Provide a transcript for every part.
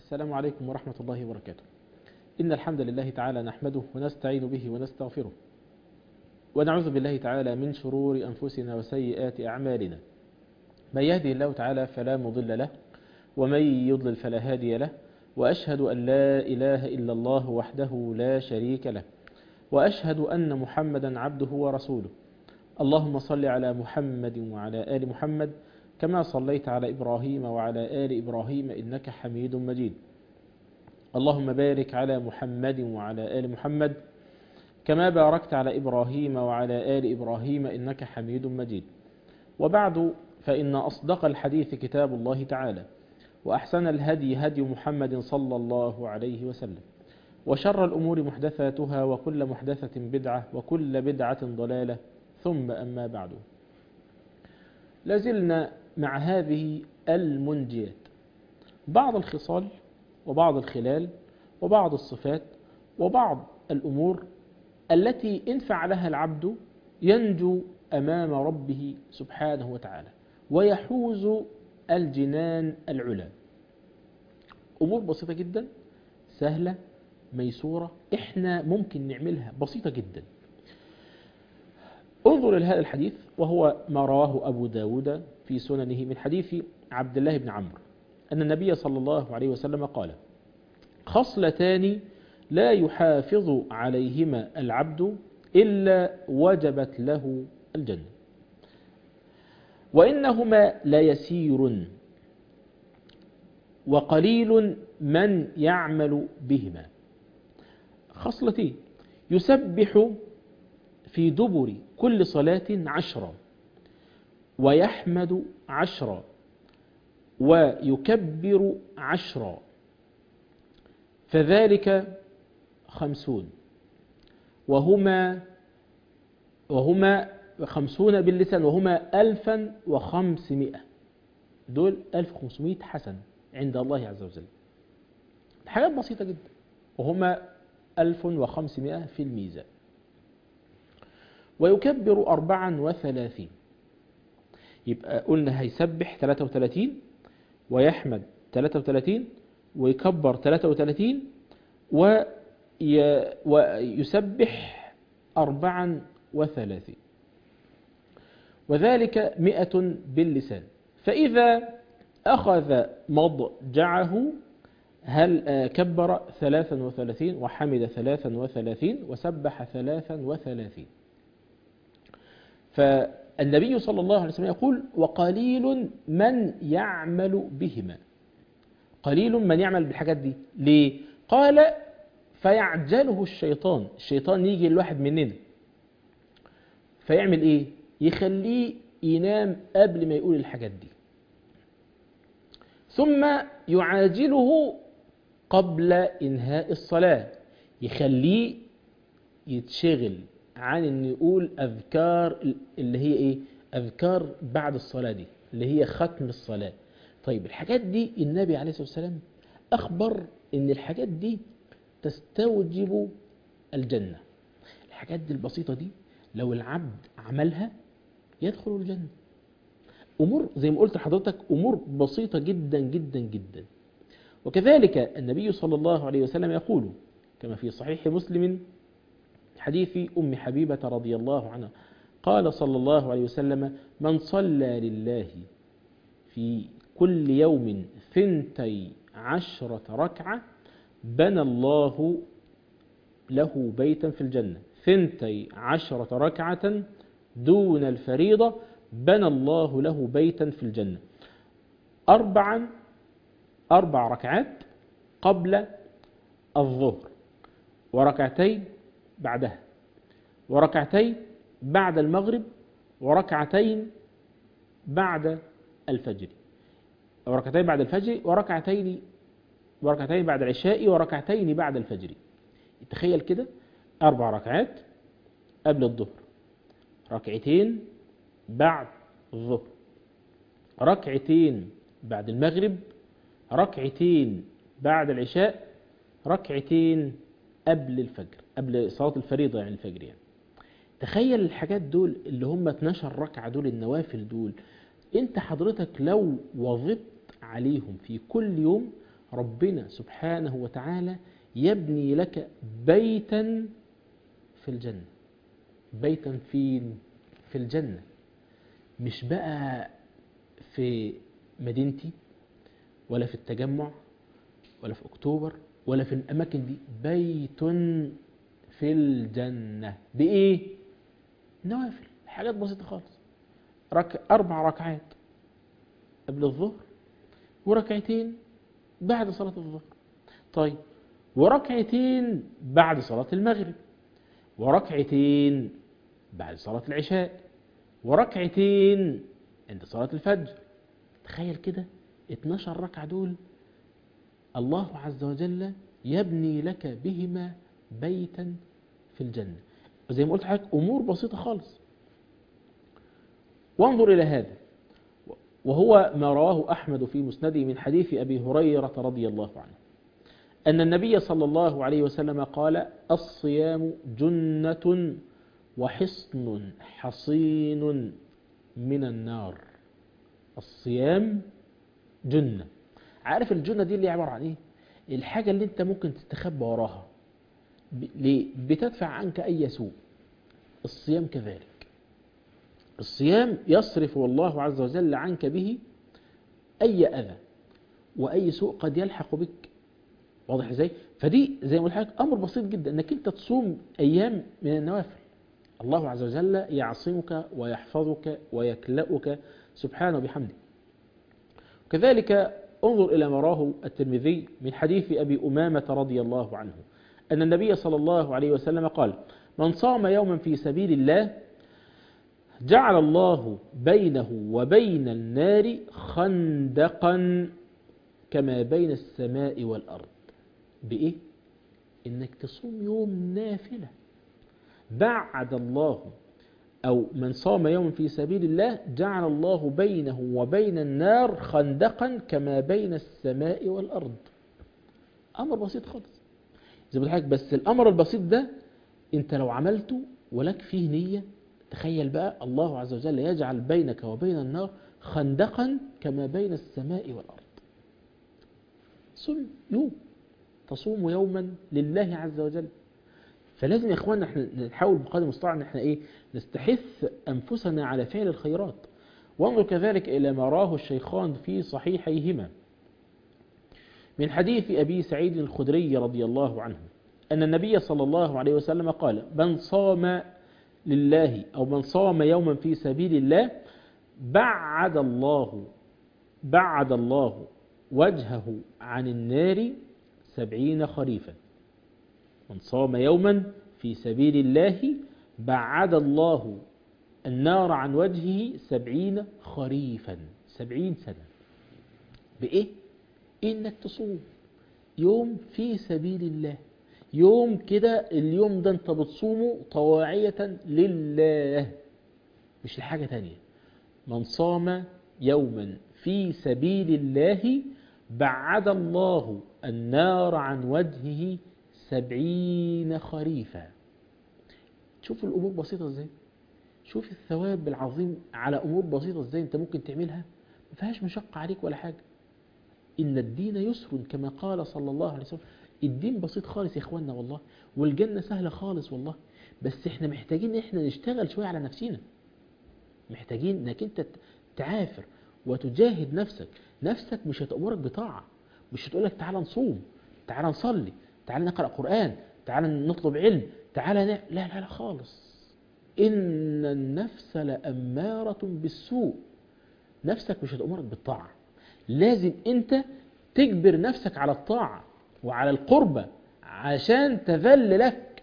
السلام عليكم ورحمة الله وبركاته إن الحمد لله تعالى نحمده ونستعين به ونستغفره ونعوذ بالله تعالى من شرور أنفسنا وسيئات أعمالنا من يهدي الله تعالى فلا مضل له ومن يضلل فلا هادي له وأشهد أن لا إله إلا الله وحده لا شريك له وأشهد أن محمدا عبده ورسوله اللهم صل على محمد وعلى آل محمد كما صليت على إبراهيم وعلى آل إبراهيم إنك حميد مجيد اللهم بارك على محمد وعلى آل محمد كما باركت على إبراهيم وعلى آل إبراهيم إنك حميد مجيد وبعد فإن أصدق الحديث كتاب الله تعالى وأحسن الهدي هدي محمد صلى الله عليه وسلم وشر الأمور محدثاتها وكل محدثة بدعة وكل بدعة ضلالة ثم أما بعد لازلنا مع هذه المنجيات بعض الخصال وبعض الخلال وبعض الصفات وبعض الأمور التي إن فعلها العبد ينجو أمام ربه سبحانه وتعالى ويحوز الجنان العلا أمور بسيطة جدا سهلة ميسورة إحنا ممكن نعملها بسيطة جدا انظر إلى هذا الحديث وهو ما رواه أبو داود في سننه من حديث عبد الله بن عمرو أن النبي صلى الله عليه وسلم قال خصلتان لا يحافظ عليهما العبد إلا وجبت له الجنة وإنهما ليسير وقليل من يعمل بهما خصلتين يسبح في دبر كل صلاة عشرا ويحمد عشرا ويكبر عشرا فذلك خمسون وهما وهما خمسون باللسان وهما ألفا وخمسمائة دول ألف وخمسمائة حسن عند الله عز وجل حاجات بسيطة جدا وهما ألف وخمسمائة في الميزان ويكبر أربعا وثلاثين يبقى قلنا هيسبح 33 ويحمد 33 ويكبر 33 وي ويسبح أربعا وثلاثين وذلك مئة باللسان فإذا أخذ مضجعه هل كبر ثلاثا وثلاثين وحمد ثلاثا وثلاثين وسبح ثلاثا وثلاثين فالنبي صلى الله عليه وسلم يقول وقليل من يعمل بهما قليل من يعمل بالحاجات دي ليه قال فيعجله الشيطان الشيطان يجي الواحد مننا فيعمل ايه يخليه ينام قبل ما يقول الحاجات دي ثم يعاجله قبل انهاء الصلاة يخليه يتشغل عن ان يقول اذكار اللي هي ايه اذكار بعد الصلاة دي اللي هي ختم الصلاة طيب الحاجات دي النبي عليه الصلاة والسلام اخبر ان الحاجات دي تستوجب الجنة الحاجات دي البسيطة دي لو العبد عملها يدخل الجنة أمور زي ما قلت لحضرتك أمور بسيطة جدا جدا جدا وكذلك النبي صلى الله عليه وسلم يقول كما في صحيح مسلم حديث أم حبيبة رضي الله عنها قال صلى الله عليه وسلم من صلى لله في كل يوم ثنتي عشرة ركعة بنى الله له بيتا في الجنة ثنتي عشرة ركعة دون الفريضة بنى الله له بيتا في الجنة أربعا أربع ركعات قبل الظهر وركعتين بعدها وركعتين بعد المغرب وركعتين بعد الفجر وركعتين بعد الفجر وركعتين وركعتين بعد العشاء وركعتين بعد الفجر تخيل كده أربع ركعات قبل الظهر ركعتين بعد الظهر ركعتين بعد المغرب ركعتين بعد العشاء ركعتين قبل الفجر قبل صلاة الفريضة يعني الفجر يعني تخيل الحاجات دول اللي هم 12 ركعة دول النوافل دول انت حضرتك لو وظبت عليهم في كل يوم ربنا سبحانه وتعالى يبني لك بيتا في الجنة بيتا فين في الجنة مش بقى في مدينتي ولا في التجمع ولا في أكتوبر ولا في الأماكن دي بيت في الجنة بإيه؟ نوافل حاجات بسيطة خالص رك... أربع ركعات قبل الظهر وركعتين بعد صلاة الظهر طيب وركعتين بعد صلاة المغرب وركعتين بعد صلاة العشاء وركعتين عند صلاة الفجر تخيل كده 12 ركعة دول الله عز وجل يبني لك بهما بيتا في الجنة زي ما قلت لحضرتك أمور بسيطة خالص وانظر إلى هذا وهو ما رواه أحمد في مسنده من حديث أبي هريرة رضي الله عنه أن النبي صلى الله عليه وسلم قال الصيام جنة وحصن حصين من النار الصيام جنة عارف الجنة دي اللي عبارة عن ايه الحاجة اللي انت ممكن تستخبى وراها ب... ليه بتدفع عنك اي سوء الصيام كذلك الصيام يصرف الله عز وجل عنك به اي اذى واي سوء قد يلحق بك واضح ازاي فدي زي ما قلت لك امر بسيط جدا انك انت تصوم ايام من النوافل الله عز وجل يعصمك ويحفظك ويكلأك سبحانه بحمده كذلك انظر إلى ما راه الترمذي من حديث أبي أمامة رضي الله عنه أن النبي صلى الله عليه وسلم قال من صام يوما في سبيل الله جعل الله بينه وبين النار خندقا كما بين السماء والأرض بإيه؟ إنك تصوم يوم نافلة بعد الله أو من صام يوم في سبيل الله جعل الله بينه وبين النار خندقا كما بين السماء والأرض أمر بسيط خالص زي ما بضحك بس الأمر البسيط ده أنت لو عملته ولك فيه نية تخيل بقى الله عز وجل يجعل بينك وبين النار خندقا كما بين السماء والأرض صم يوم تصوم يوما لله عز وجل فلازم يا اخوانا احنا نحاول بقدر المستطاع ان احنا ايه نستحث انفسنا على فعل الخيرات وانظر كذلك الى ما راه الشيخان في صحيحيهما من حديث ابي سعيد الخدري رضي الله عنه ان النبي صلى الله عليه وسلم قال من صام لله او من صام يوما في سبيل الله بعد الله بعد الله وجهه عن النار سبعين خريفا من صام يوما في سبيل الله بعد الله النار عن وجهه سبعين خريفا سبعين سنة بإيه؟ إنك تصوم يوم في سبيل الله يوم كده اليوم ده انت بتصومه طواعية لله مش لحاجة تانية من صام يوما في سبيل الله بعد الله النار عن وجهه سبعين خريفا شوف الأمور بسيطة ازاي شوف الثواب العظيم على أمور بسيطة ازاي انت ممكن تعملها ما فيهاش مشقة عليك ولا حاجة إن الدين يسر كما قال صلى الله عليه وسلم الدين بسيط خالص يا إخواننا والله والجنة سهلة خالص والله بس احنا محتاجين احنا نشتغل شوية على نفسنا محتاجين انك انت تعافر وتجاهد نفسك نفسك مش هتأمرك بطاعة مش هتقولك تعالى نصوم تعالى نصلي تعالى نقرأ قرآن تعالى نطلب علم تعالى ن... لا لا لا خالص إن النفس لأمارة بالسوء نفسك مش هتأمرك بالطاعة لازم أنت تجبر نفسك على الطاعة وعلى القربة عشان تذل لك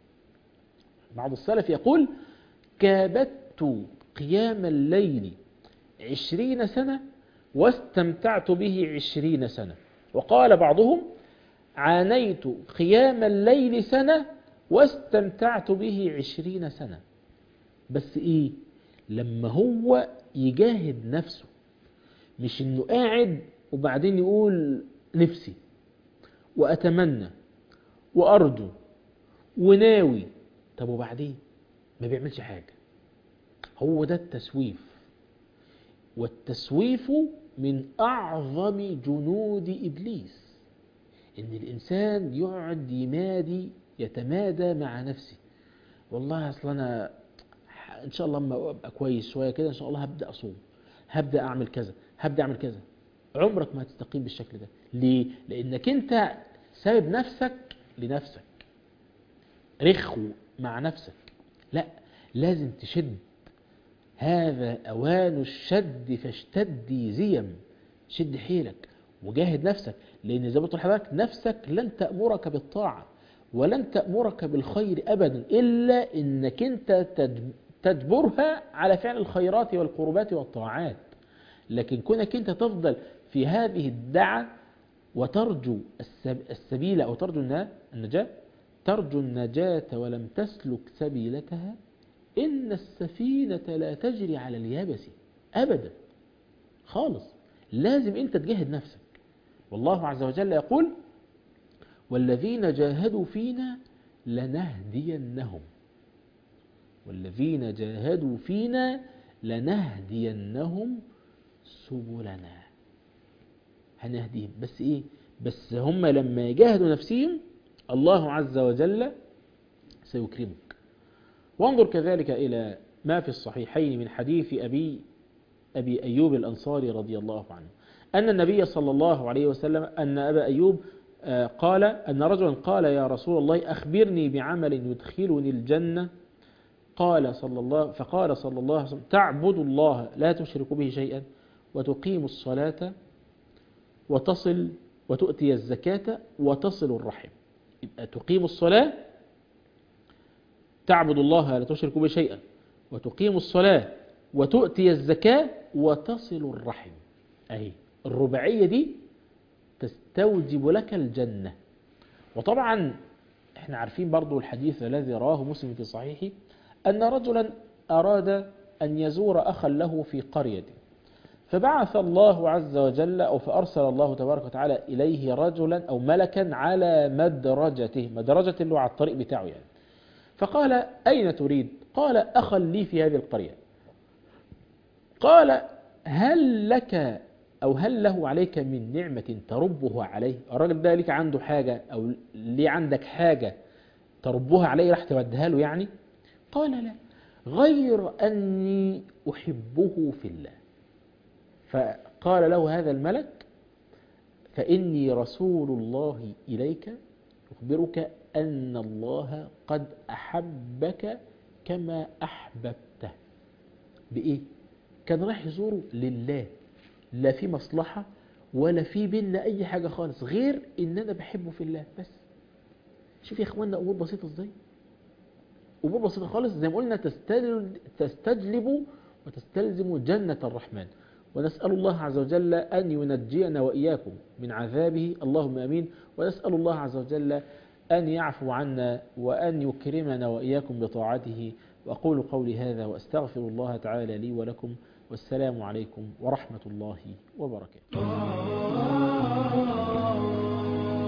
بعض السلف يقول كابدت قيام الليل عشرين سنة واستمتعت به عشرين سنة وقال بعضهم عانيت قيام الليل سنة واستمتعت به عشرين سنة بس ايه لما هو يجاهد نفسه مش انه قاعد وبعدين يقول نفسي واتمنى وارجو وناوي طب وبعدين ما بيعملش حاجة هو ده التسويف والتسويف من أعظم جنود إبليس ان الانسان يقعد يمادي يتمادى مع نفسه والله اصل انا ان شاء الله لما ابقى كويس شويه كده ان شاء الله هبدا اصوم هبدا اعمل كذا هبدا اعمل كذا عمرك ما هتستقيم بالشكل ده ليه لانك انت سايب نفسك لنفسك رخو مع نفسك لا لازم تشد هذا اوان الشد فاشتدي زيم شد حيلك وجاهد نفسك لان زي ما قلت لحضرتك نفسك لن تامرك بالطاعه ولن تامرك بالخير ابدا الا انك انت تجبرها على فعل الخيرات والقربات والطاعات لكن كونك انت تفضل في هذه الدعة وترجو السبيل أو ترجو النجاة ترجو النجاة ولم تسلك سبيلتها إن السفينة لا تجري على اليابس أبدا خالص لازم أنت تجاهد نفسك والله عز وجل يقول والذين جاهدوا فينا لنهدينهم والذين جاهدوا فينا لنهدينهم سبلنا هنهديهم بس ايه بس هم لما يجاهدوا نفسهم الله عز وجل سيكرمك وانظر كذلك إلى ما في الصحيحين من حديث أبي أبي أيوب الأنصاري رضي الله عنه أن النبي صلى الله عليه وسلم أن أبا أيوب قال أن رجلا قال يا رسول الله أخبرني بعمل يدخلني الجنة قال صلى الله فقال صلى الله عليه وسلم تعبد الله لا تشرك به شيئا وتقيم الصلاة وتصل وتؤتي الزكاة وتصل الرحم يبقى تقيم الصلاة تعبد الله لا تشرك به شيئا وتقيم الصلاة وتؤتي الزكاة وتصل الرحم أهي الرباعية دي تستوجب لك الجنة وطبعا احنا عارفين برضو الحديث الذي رواه مسلم في صحيحه أن رجلا أراد أن يزور أخا له في قرية فبعث الله عز وجل أو فأرسل الله تبارك وتعالى إليه رجلا أو ملكا على مدرجته مدرجة اللي هو على الطريق بتاعه يعني فقال أين تريد قال أخا لي في هذه القرية قال هل لك أو هل له عليك من نعمة تربه عليه الراجل ده ليك عنده حاجة أو ليه عندك حاجة تربها عليه راح توديها له يعني قال لا غير أني أحبه في الله فقال له هذا الملك فإني رسول الله إليك أخبرك أن الله قد أحبك كما أحببته بإيه؟ كان راح يزوره لله لا في مصلحة ولا في بيننا أي حاجة خالص غير إن أنا بحبه في الله بس شوف يا إخواننا أمور بسيطة إزاي أمور بسيطة خالص زي ما قلنا تستجلب وتستلزم جنة الرحمن ونسأل الله عز وجل أن ينجينا وإياكم من عذابه اللهم أمين ونسأل الله عز وجل أن يعفو عنا وأن يكرمنا وإياكم بطاعته وأقول قولي هذا وأستغفر الله تعالى لي ولكم والسلام عليكم ورحمة الله وبركاته